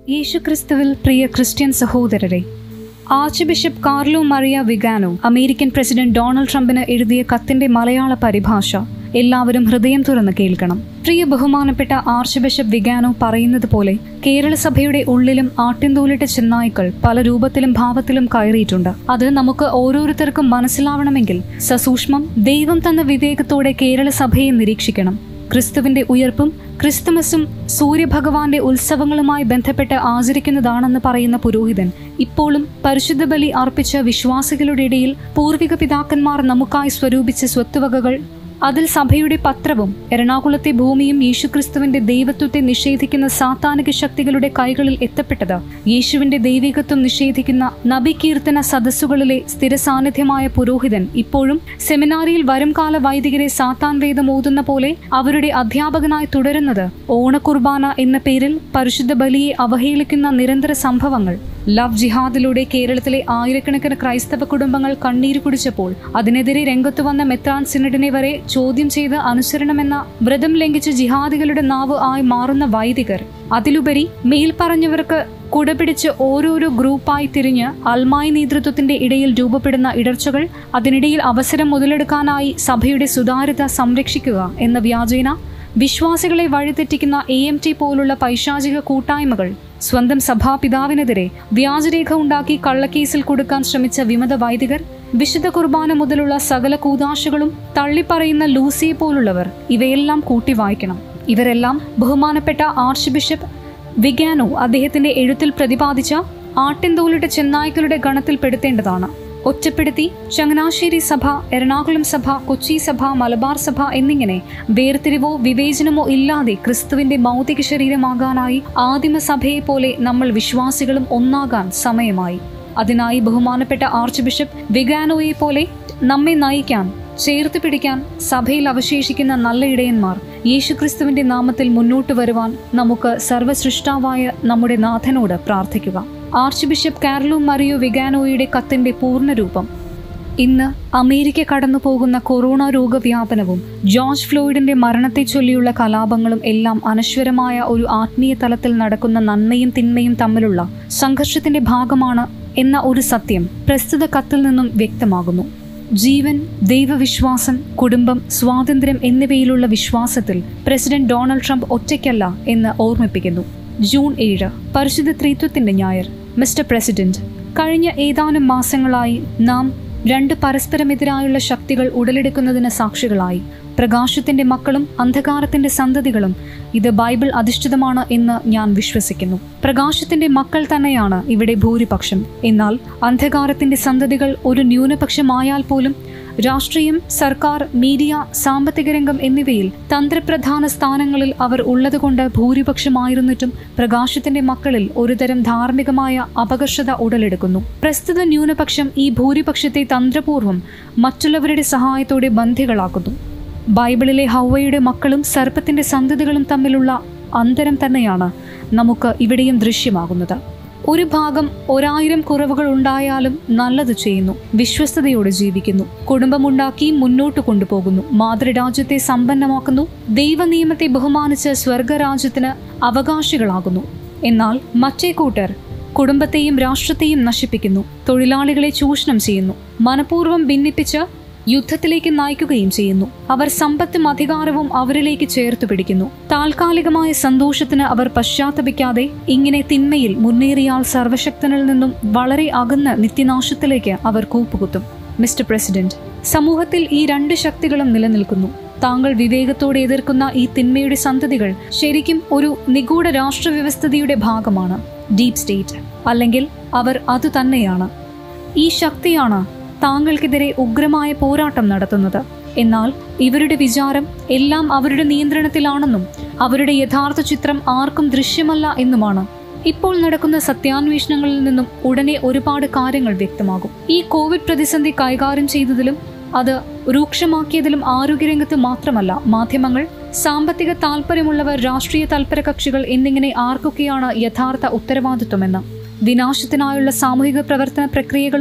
യേശുക്രിസ്തുവിൽ പ്രിയ ക്രിസ്ത്യൻ സഹോദരരെ archbishop Carlo Maria Vigano American president Donald ട്രംപിന് എഴുതിയ കത്തിന്റെ മലയാള പരിഭാഷ എല്ലാവരും ഹൃദയം തുറന്ന് കേൾക്കണം പ്രിയ ബഹുമാനപ്പെട്ട ആർച്ച് ബിഷപ്പ് വിഗാനോ പറയുന്നത് പോലെ കേരള സഭയുടെ ഉള്ളിലും ആട്ടിൻതോലിട്ട ചെന്നായ്ക്കൾ പല രൂപത്തിലും ഭാവത്തിലും കയറിയിട്ടുണ്ട് അത് നമുക്ക് ഓരോരുത്തർക്കും മനസ്സിലാവണമെങ്കിൽ സസൂക്ഷ്മം ദൈവം തന്ന വിവേകത്തോടെ കേരള സഭയെ നിരീക്ഷിക്കണം ക്രിസ്തുവിന്റെ ഉയർപ്പും ക്രിസ്തുമസും സൂര്യഭഗവാന്റെ ഉത്സവങ്ങളുമായി ബന്ധപ്പെട്ട് ആചരിക്കുന്നതാണെന്ന് പറയുന്ന പുരോഹിതൻ ഇപ്പോഴും പരിശുദ്ധ ബലി അർപ്പിച്ച വിശ്വാസികളുടെ ഇടയിൽ പൂർവിക പിതാക്കന്മാർ നമുക്കായി സ്വരൂപിച്ച സ്വത്തുവകകൾ അതിൽ സഭയുടെ പത്രവും എറണാകുളത്തെ ഭൂമിയും യേശുക്രിസ്തുവിന്റെ ദൈവത്വത്തെ നിഷേധിക്കുന്ന സാത്താനിക ശക്തികളുടെ കൈകളിൽ എത്തപ്പെട്ടത് യേശുവിന്റെ ദൈവികത്വം നിഷേധിക്കുന്ന നബികീർത്തന സദസ്സുകളിലെ സ്ഥിര സാന്നിധ്യമായ പുരോഹിതൻ ഇപ്പോഴും സെമിനാരിയിൽ വരുംകാല വൈദികരെ സാത്താൻ വേദം ഓതുന്ന പോലെ അവരുടെ അധ്യാപകനായി തുടരുന്നത് ഓണക്കുർബാന എന്ന പേരിൽ പരിശുദ്ധ ബലിയെ അവഹേളിക്കുന്ന നിരന്തര സംഭവങ്ങൾ ലവ് ജിഹാദിലൂടെ കേരളത്തിലെ ആയിരക്കണക്കിന് ക്രൈസ്തവ കുടുംബങ്ങൾ കണ്ണീര് കുടിച്ചപ്പോൾ അതിനെതിരെ രംഗത്തു വന്ന മെത്രാൻ സിനഡിനെ വരെ ചോദ്യം ചെയ്ത് അനുസരണമെന്ന വ്രതം ലംഘിച്ച ജിഹാദികളുടെ നാവ് ആയി മാറുന്ന വൈദികർ അതിലുപരി മേൽപ്പറഞ്ഞവർക്ക് കുടപിടിച്ച് ഓരോരോ ഗ്രൂപ്പായി തിരിഞ്ഞ് അൽമായി നേതൃത്വത്തിന്റെ ഇടയിൽ രൂപപ്പെടുന്ന ഇടർച്ചകൾ അതിനിടയിൽ അവസരം മുതലെടുക്കാനായി സഭയുടെ സുതാര്യത സംരക്ഷിക്കുക എന്ന വ്യാജേന വിശ്വാസികളെ വഴിതെറ്റിക്കുന്ന എ എം ടി പോലുള്ള പൈശാചിക കൂട്ടായ്മകൾ സ്വന്തം സഭാപിതാവിനെതിരെ വ്യാജരേഖ ഉണ്ടാക്കി കള്ളക്കേസിൽ കൊടുക്കാൻ ശ്രമിച്ച വിമത വൈദികർ വിശുദ്ധ കുർബാന മുതലുള്ള സകല കൂതാശകളും തള്ളിപ്പറയുന്ന ലൂസിയെ പോലുള്ളവർ ഇവയെല്ലാം കൂട്ടി വായിക്കണം ഇവരെല്ലാം ബഹുമാനപ്പെട്ട ആർച്ച് ബിഷപ്പ് വിഗാനോ അദ്ദേഹത്തിന്റെ എഴുത്തിൽ പ്രതിപാദിച്ച ആട്ടിൻതോലിട്ട ചെന്നായ്ക്കളുടെ ഗണത്തിൽപ്പെടുത്തേണ്ടതാണ് ഒറ്റപ്പെടുത്തി ചങ്ങനാശ്ശേരി സഭ എറണാകുളം സഭ കൊച്ചി സഭ മലബാർ സഭ എന്നിങ്ങനെ വേർതിരിവോ വിവേചനമോ ഇല്ലാതെ ക്രിസ്തുവിന്റെ ഭൗതിക ശരീരമാകാനായി ആദിമ സഭയെ പോലെ നമ്മൾ വിശ്വാസികളും ഒന്നാകാൻ സമയമായി അതിനായി ബഹുമാനപ്പെട്ട ആർച്ച് ബിഷപ്പ് വിഗാനോയെ പോലെ നമ്മെ നയിക്കാൻ ചേർത്ത് പിടിക്കാൻ സഭയിൽ അവശേഷിക്കുന്ന നല്ല ഇടയന്മാർ യേശുക്രിസ്തുവിന്റെ നാമത്തിൽ മുന്നോട്ട് വരുവാൻ നമുക്ക് സർവസൃഷ്ടാവായ നമ്മുടെ നാഥനോട് പ്രാർത്ഥിക്കുക ആർച്ച് ബിഷപ്പ് കാർലോ മറിയോ വിഗാനോയുടെ കത്തിന്റെ പൂർണ്ണരൂപം ഇന്ന് അമേരിക്ക കടന്നു പോകുന്ന കൊറോണ രോഗവ്യാപനവും ജോർജ് ഫ്ലോയിഡിന്റെ മരണത്തെ ചൊല്ലിയുള്ള കലാപങ്ങളും എല്ലാം അനശ്വരമായ ഒരു ആത്മീയ തലത്തിൽ നടക്കുന്ന നന്മയും തിന്മയും തമ്മിലുള്ള സംഘർഷത്തിന്റെ ഭാഗമാണ് എന്ന ഒരു സത്യം പ്രസ്തുത കത്തിൽ നിന്നും വ്യക്തമാകുന്നു ജീവൻ ദൈവവിശ്വാസം കുടുംബം സ്വാതന്ത്ര്യം എന്നിവയിലുള്ള വിശ്വാസത്തിൽ പ്രസിഡന്റ് ഡൊണാൾഡ് ട്രംപ് ഒറ്റയ്ക്കല്ല എന്ന് ഓർമ്മിപ്പിക്കുന്നു ജൂൺ ഏഴ് പരിശുദ്ധ ത്രിത്വത്തിന്റെ ഞായർ മിസ്റ്റർ പ്രസിഡന്റ് കഴിഞ്ഞ ഏതാനും മാസങ്ങളായി നാം രണ്ട് പരസ്പരമെതിരായുള്ള ശക്തികൾ ഉടലെടുക്കുന്നതിന് സാക്ഷികളായി പ്രകാശത്തിന്റെ മക്കളും അന്ധകാരത്തിന്റെ സന്തതികളും ഇത് ബൈബിൾ അധിഷ്ഠിതമാണ് എന്ന് ഞാൻ വിശ്വസിക്കുന്നു പ്രകാശത്തിന്റെ മക്കൾ തന്നെയാണ് ഇവിടെ ഭൂരിപക്ഷം എന്നാൽ അന്ധകാരത്തിന്റെ സന്തതികൾ ഒരു ന്യൂനപക്ഷമായാൽ പോലും രാഷ്ട്രീയം സർക്കാർ മീഡിയ സാമ്പത്തിക രംഗം എന്നിവയിൽ തന്ത്രപ്രധാന സ്ഥാനങ്ങളിൽ അവർ ഉള്ളതുകൊണ്ട് ഭൂരിപക്ഷമായിരുന്നിട്ടും പ്രകാശത്തിന്റെ മക്കളിൽ ഒരുതരം ധാർമ്മികമായ അപകർഷത ഉടലെടുക്കുന്നു പ്രസ്തുത ന്യൂനപക്ഷം ഈ ഭൂരിപക്ഷത്തെ തന്ത്രപൂർവ്വം മറ്റുള്ളവരുടെ സഹായത്തോടെ ബന്ധികളാക്കുന്നു ബൈബിളിലെ ഹൗവയുടെ മക്കളും സർപ്പത്തിന്റെ സന്തതികളും തമ്മിലുള്ള അന്തരം തന്നെയാണ് നമുക്ക് ഇവിടെയും ദൃശ്യമാകുന്നത് ഒരു ഭാഗം ഒരായിരം കുറവുകൾ ഉണ്ടായാലും നല്ലത് ചെയ്യുന്നു വിശ്വസ്തയോടെ ജീവിക്കുന്നു കുടുംബമുണ്ടാക്കി മുന്നോട്ട് കൊണ്ടുപോകുന്നു മാതൃരാജ്യത്തെ സമ്പന്നമാക്കുന്നു ദൈവനിയമത്തെ ബഹുമാനിച്ച് സ്വർഗരാജ്യത്തിന് അവകാശികളാകുന്നു എന്നാൽ മറ്റേ കൂട്ടർ കുടുംബത്തെയും രാഷ്ട്രത്തെയും നശിപ്പിക്കുന്നു തൊഴിലാളികളെ ചൂഷണം ചെയ്യുന്നു മനഃപൂർവ്വം ഭിന്നിപ്പിച്ച് യുദ്ധത്തിലേക്ക് നയിക്കുകയും ചെയ്യുന്നു അവർ സമ്പത്തും അധികാരവും അവരിലേക്ക് ചേർത്തു പിടിക്കുന്നു താൽക്കാലികമായ സന്തോഷത്തിന് അവർ പശ്ചാത്തപിക്കാതെ ഇങ്ങനെ തിന്മയിൽ മുന്നേറിയാൽ സർവശക്തനിൽ നിന്നും വളരെ അകന്ന് നിത്യനാശത്തിലേക്ക് അവർ കൂപ്പുകുത്തും മിസ്റ്റർ പ്രസിഡന്റ് സമൂഹത്തിൽ ഈ രണ്ട് ശക്തികളും നിലനിൽക്കുന്നു താങ്കൾ വിവേകത്തോടെ എതിർക്കുന്ന ഈ തിന്മയുടെ സന്തതികൾ ശരിക്കും ഒരു നിഗൂഢ രാഷ്ട്രവ്യവസ്ഥതയുടെ ഭാഗമാണ് ഡീപ് സ്റ്റേറ്റ് അല്ലെങ്കിൽ അവർ അതുതന്നെയാണ് ഈ ശക്തിയാണ് താങ്കൾക്കെതിരെ ഉഗ്രമായ പോരാട്ടം നടത്തുന്നത് എന്നാൽ ഇവരുടെ വിചാരം എല്ലാം അവരുടെ നിയന്ത്രണത്തിലാണെന്നും അവരുടെ യഥാർത്ഥ ചിത്രം ആർക്കും ദൃശ്യമല്ല എന്നുമാണ് ഇപ്പോൾ നടക്കുന്ന സത്യാന്വേഷണങ്ങളിൽ നിന്നും ഉടനെ ഒരുപാട് കാര്യങ്ങൾ വ്യക്തമാകും ഈ കോവിഡ് പ്രതിസന്ധി കൈകാര്യം ചെയ്തതിലും അത് രൂക്ഷമാക്കിയതിലും ആരോഗ്യരംഗത്ത് മാത്രമല്ല മാധ്യമങ്ങൾ സാമ്പത്തിക താൽപ്പര്യമുള്ളവർ രാഷ്ട്രീയ തൽപര കക്ഷികൾ എന്നിങ്ങനെ ആർക്കൊക്കെയാണ് യഥാർത്ഥ ഉത്തരവാദിത്വമെന്ന് വിനാശത്തിനായുള്ള സാമൂഹിക പ്രവർത്തന പ്രക്രിയകളും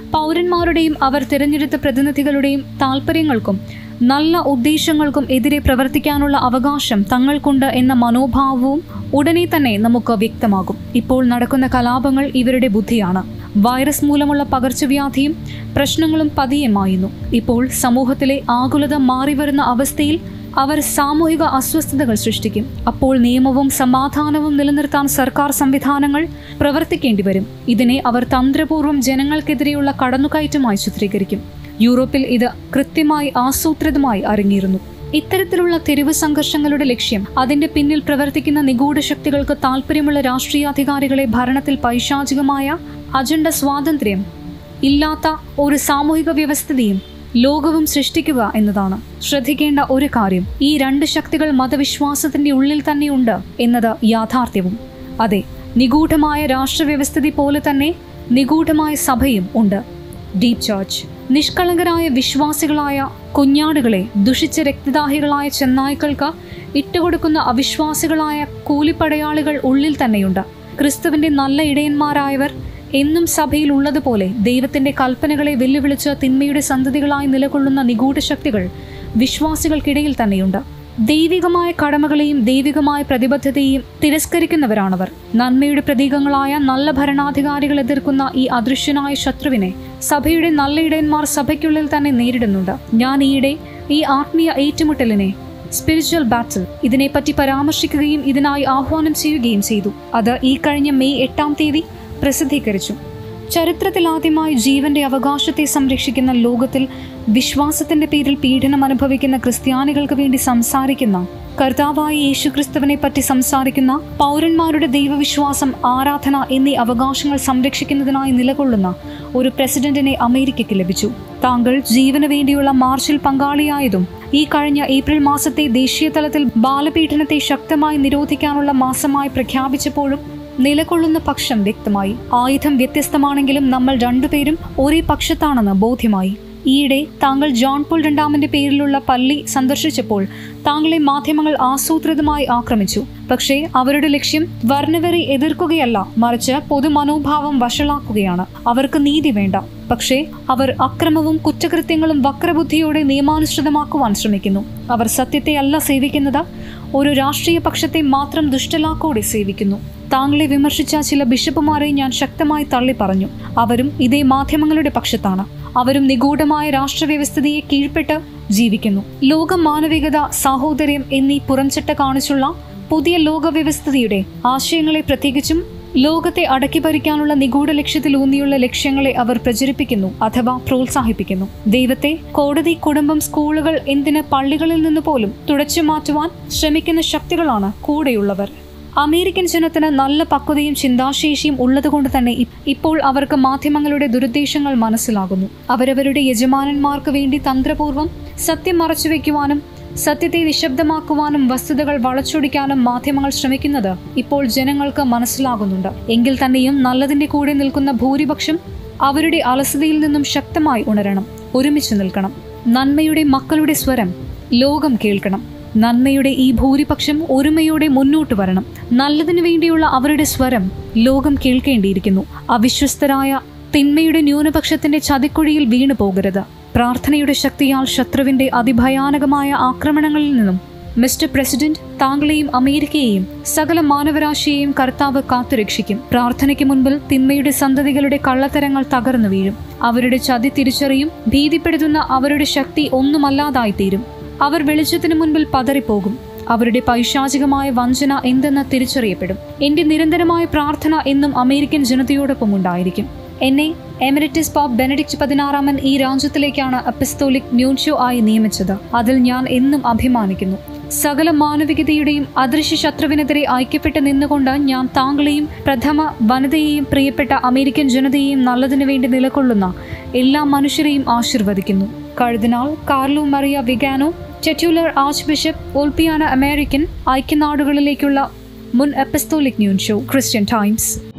പൗരന്മാരുടെയും അവർ തിരഞ്ഞെടുത്ത പ്രതിനിധികളുടെയും താൽപ്പര്യങ്ങൾക്കും നല്ല ഉദ്ദേശങ്ങൾക്കും എതിരെ പ്രവർത്തിക്കാനുള്ള അവകാശം തങ്ങൾക്കുണ്ട് എന്ന മനോഭാവവും ഉടനെ തന്നെ നമുക്ക് വ്യക്തമാകും ഇപ്പോൾ നടക്കുന്ന കലാപങ്ങൾ ഇവരുടെ ബുദ്ധിയാണ് വൈറസ് മൂലമുള്ള പകർച്ചവ്യാധിയും പ്രശ്നങ്ങളും പതിയെ മായുന്നു ഇപ്പോൾ സമൂഹത്തിലെ ആകുലത മാറിവരുന്ന അവസ്ഥയിൽ അവർ സാമൂഹിക അസ്വസ്ഥതകൾ സൃഷ്ടിക്കും അപ്പോൾ നിയമവും സമാധാനവും നിലനിർത്താൻ സർക്കാർ സംവിധാനങ്ങൾ പ്രവർത്തിക്കേണ്ടി വരും ഇതിനെ അവർ തന്ത്രപൂർവ്വം ജനങ്ങൾക്കെതിരെയുള്ള കടന്നുകയറ്റമായി ചിത്രീകരിക്കും യൂറോപ്പിൽ ഇത് കൃത്യമായി ആസൂത്രിതമായി അരങ്ങിയിരുന്നു ഇത്തരത്തിലുള്ള തെരുവ് സംഘർഷങ്ങളുടെ ലക്ഷ്യം അതിന്റെ പിന്നിൽ പ്രവർത്തിക്കുന്ന നിഗൂഢ ശക്തികൾക്ക് താല്പര്യമുള്ള രാഷ്ട്രീയാധികാരികളെ ഭരണത്തിൽ പൈശാചികമായ അജണ്ട സ്വാതന്ത്ര്യം ഇല്ലാത്ത ഒരു സാമൂഹിക വ്യവസ്ഥിതിയും ലോകവും സൃഷ്ടിക്കുക എന്നതാണ് ശ്രദ്ധിക്കേണ്ട ഒരു കാര്യം ഈ രണ്ട് ശക്തികൾ മതവിശ്വാസത്തിന്റെ ഉള്ളിൽ തന്നെയുണ്ട് എന്നത് യാഥാർത്ഥ്യവും അതെ നിഗൂഢമായ രാഷ്ട്രവ്യവസ്ഥിതി പോലെ തന്നെ നിഗൂഢമായ സഭയും ഉണ്ട് ഡീപ് ചർച്ച് നിഷ്കളങ്കരായ വിശ്വാസികളായ കുഞ്ഞാടുകളെ ദുഷിച്ച രക്തദാഹികളായ ചെന്നായ്ക്കൾക്ക് ഇട്ടുകൊടുക്കുന്ന അവിശ്വാസികളായ കൂലിപ്പടയാളികൾ ഉള്ളിൽ തന്നെയുണ്ട് ക്രിസ്തുവിന്റെ നല്ല ഇടയന്മാരായവർ എന്നും സഭയിൽ ഉള്ളതുപോലെ ദൈവത്തിന്റെ കൽപ്പനകളെ വെല്ലുവിളിച്ച് തിന്മയുടെ സന്തതികളായി നിലകൊള്ളുന്ന നിഗൂഢ ശക്തികൾ വിശ്വാസികൾക്കിടയിൽ തന്നെയുണ്ട് ദൈവികമായ കടമകളെയും ദൈവികമായ പ്രതിബദ്ധതയെയും തിരസ്കരിക്കുന്നവരാണവർ നന്മയുടെ പ്രതീകങ്ങളായ നല്ല ഭരണാധികാരികൾ എതിർക്കുന്ന ഈ അദൃശ്യനായ ശത്രുവിനെ സഭയുടെ നല്ല ഇടയന്മാർ സഭയ്ക്കുള്ളിൽ തന്നെ നേരിടുന്നുണ്ട് ഞാൻ ഈയിടെ ഈ ആത്മീയ ഏറ്റുമുട്ടലിനെ സ്പിരിച്വൽ ബാറ്റിൽ ഇതിനെപ്പറ്റി പരാമർശിക്കുകയും ഇതിനായി ആഹ്വാനം ചെയ്യുകയും ചെയ്തു അത് ഈ കഴിഞ്ഞ മെയ് എട്ടാം തീയതി പ്രസിദ്ധീകരിച്ചു ചരിത്രത്തിൽ ആദ്യമായി ജീവന്റെ അവകാശത്തെ സംരക്ഷിക്കുന്ന ലോകത്തിൽ വിശ്വാസത്തിന്റെ പേരിൽ പീഡനം അനുഭവിക്കുന്ന ക്രിസ്ത്യാനികൾക്ക് വേണ്ടി സംസാരിക്കുന്ന കർത്താവായ യേശുക്രിസ്തുവിനെ പറ്റി സംസാരിക്കുന്ന പൗരന്മാരുടെ ദൈവവിശ്വാസം ആരാധന എന്നീ അവകാശങ്ങൾ സംരക്ഷിക്കുന്നതിനായി നിലകൊള്ളുന്ന ഒരു പ്രസിഡന്റിനെ അമേരിക്കയ്ക്ക് ലഭിച്ചു താങ്കൾ ജീവന് വേണ്ടിയുള്ള മാർച്ചിൽ പങ്കാളിയായതും ഈ കഴിഞ്ഞ ഏപ്രിൽ മാസത്തെ ദേശീയ തലത്തിൽ ബാലപീഡനത്തെ ശക്തമായി നിരോധിക്കാനുള്ള മാസമായി പ്രഖ്യാപിച്ചപ്പോഴും നിലകൊള്ളുന്ന പക്ഷം വ്യക്തമായി ആയുധം വ്യത്യസ്തമാണെങ്കിലും നമ്മൾ രണ്ടുപേരും ഒരേ പക്ഷത്താണെന്ന് ബോധ്യമായി ഈയിടെ താങ്കൾ ജോൺ പോൾ രണ്ടാമന്റെ പേരിലുള്ള പള്ളി സന്ദർശിച്ചപ്പോൾ താങ്കളെ മാധ്യമങ്ങൾ ആസൂത്രിതമായി ആക്രമിച്ചു പക്ഷേ അവരുടെ ലക്ഷ്യം വർണ്ണവെറി എതിർക്കുകയല്ല മറിച്ച് പൊതുമനോഭാവം വഷളാക്കുകയാണ് അവർക്ക് നീതി വേണ്ട പക്ഷേ അവർ അക്രമവും കുറ്റകൃത്യങ്ങളും വക്രബുദ്ധിയോടെ നിയമാനുസൃതമാക്കുവാൻ ശ്രമിക്കുന്നു അവർ സത്യത്തെ അല്ല സേവിക്കുന്നത് ഒരു രാഷ്ട്രീയ പക്ഷത്തെ മാത്രം ദുഷ്ടലാക്കോടെ സേവിക്കുന്നു താങ്കളെ വിമർശിച്ച ചില ബിഷപ്പുമാരെ ഞാൻ ശക്തമായി തള്ളി പറഞ്ഞു അവരും ഇതേ മാധ്യമങ്ങളുടെ പക്ഷത്താണ് അവരും നിഗൂഢമായ രാഷ്ട്രവ്യവസ്ഥിതിയെ കീഴ്പ്പെട്ട് ജീവിക്കുന്നു ലോക മാനവികത സാഹോദര്യം എന്നീ പുറംചട്ട കാണിച്ചുള്ള പുതിയ ലോകവ്യവസ്ഥിതിയുടെ ആശയങ്ങളെ പ്രത്യേകിച്ചും ലോകത്തെ അടക്കി ഭരിക്കാനുള്ള നിഗൂഢ ലക്ഷ്യത്തിലൂന്നിയുള്ള ലക്ഷ്യങ്ങളെ അവർ പ്രചരിപ്പിക്കുന്നു അഥവാ പ്രോത്സാഹിപ്പിക്കുന്നു ദൈവത്തെ കോടതി കുടുംബം സ്കൂളുകൾ എന്തിന് പള്ളികളിൽ നിന്ന് പോലും തുടച്ചു മാറ്റുവാൻ ശ്രമിക്കുന്ന ശക്തികളാണ് കൂടെയുള്ളവർ അമേരിക്കൻ ജനത്തിന് നല്ല പക്വതയും ചിന്താശേഷിയും ഉള്ളതുകൊണ്ട് തന്നെ ഇ- ഇപ്പോൾ അവർക്ക് മാധ്യമങ്ങളുടെ ദുരുദ്ദേശങ്ങൾ മനസ്സിലാകുന്നു അവരവരുടെ യജമാനന്മാർക്ക് വേണ്ടി തന്ത്രപൂർവ്വം സത്യം മറച്ചുവെക്കുവാനും സത്യത്തെ നിശബ്ദമാക്കുവാനും വസ്തുതകൾ വളച്ചൊടിക്കാനും മാധ്യമങ്ങൾ ശ്രമിക്കുന്നത് ഇപ്പോൾ ജനങ്ങൾക്ക് മനസ്സിലാകുന്നുണ്ട് എങ്കിൽ തന്നെയും നല്ലതിന്റെ കൂടെ നിൽക്കുന്ന ഭൂരിപക്ഷം അവരുടെ അലസതയിൽ നിന്നും ശക്തമായി ഉണരണം ഒരുമിച്ച് നിൽക്കണം നന്മയുടെ മക്കളുടെ സ്വരം ലോകം കേൾക്കണം നന്മയുടെ ഈ ഭൂരിപക്ഷം ഒരുമയോടെ മുന്നോട്ട് വരണം നല്ലതിനു വേണ്ടിയുള്ള അവരുടെ സ്വരം ലോകം കേൾക്കേണ്ടിയിരിക്കുന്നു അവിശ്വസ്തരായ തിന്മയുടെ ന്യൂനപക്ഷത്തിന്റെ ചതിക്കുഴിയിൽ വീണു പോകരുത് പ്രാർത്ഥനയുടെ ശക്തിയാൽ ശത്രുവിന്റെ അതിഭയാനകമായ ആക്രമണങ്ങളിൽ നിന്നും മിസ്റ്റർ പ്രസിഡന്റ് താങ്കളെയും അമേരിക്കയെയും സകല മാനവരാശിയെയും കർത്താവ് കാത്തുരക്ഷിക്കും പ്രാർത്ഥനയ്ക്ക് മുൻപിൽ തിന്മയുടെ സന്തതികളുടെ കള്ളത്തരങ്ങൾ തകർന്നു വീഴും അവരുടെ ചതി തിരിച്ചറിയും ഭീതിപ്പെടുത്തുന്ന അവരുടെ ശക്തി ഒന്നുമല്ലാതായിത്തീരും അവർ വെളിച്ചത്തിനു മുൻപിൽ പതറിപ്പോകും അവരുടെ പൈശാചികമായ വഞ്ചന എന്തെന്ന് തിരിച്ചറിയപ്പെടും എന്റെ നിരന്തരമായ പ്രാർത്ഥന എന്നും അമേരിക്കൻ ജനതയോടൊപ്പം ഉണ്ടായിരിക്കും എന്നെ എമിററ്റിസ് പോപ്പ് ബെനഡിക്റ്റ് പതിനാറാമൻ ഈ രാജ്യത്തിലേക്കാണ് അപ്പിസ്തോലിക് ന്യൂൻഷോ ആയി നിയമിച്ചത് അതിൽ ഞാൻ എന്നും അഭിമാനിക്കുന്നു സകല മാനവികതയുടെയും അദൃശ്യ ശത്രുവിനെതിരെ ഐക്യപ്പെട്ട് നിന്നുകൊണ്ട് ഞാൻ താങ്കളെയും പ്രഥമ വനിതയെയും പ്രിയപ്പെട്ട അമേരിക്കൻ ജനതയെയും നല്ലതിനു വേണ്ടി നിലകൊള്ളുന്ന എല്ലാ മനുഷ്യരെയും ആശീർവദിക്കുന്നു കഴുതിനാൾ Carlo Maria Vigano titular archbishop Ulpiana American ഐക്യനാടുകളിലേക്കുള്ള മുൻ apostolic nuncio Christian times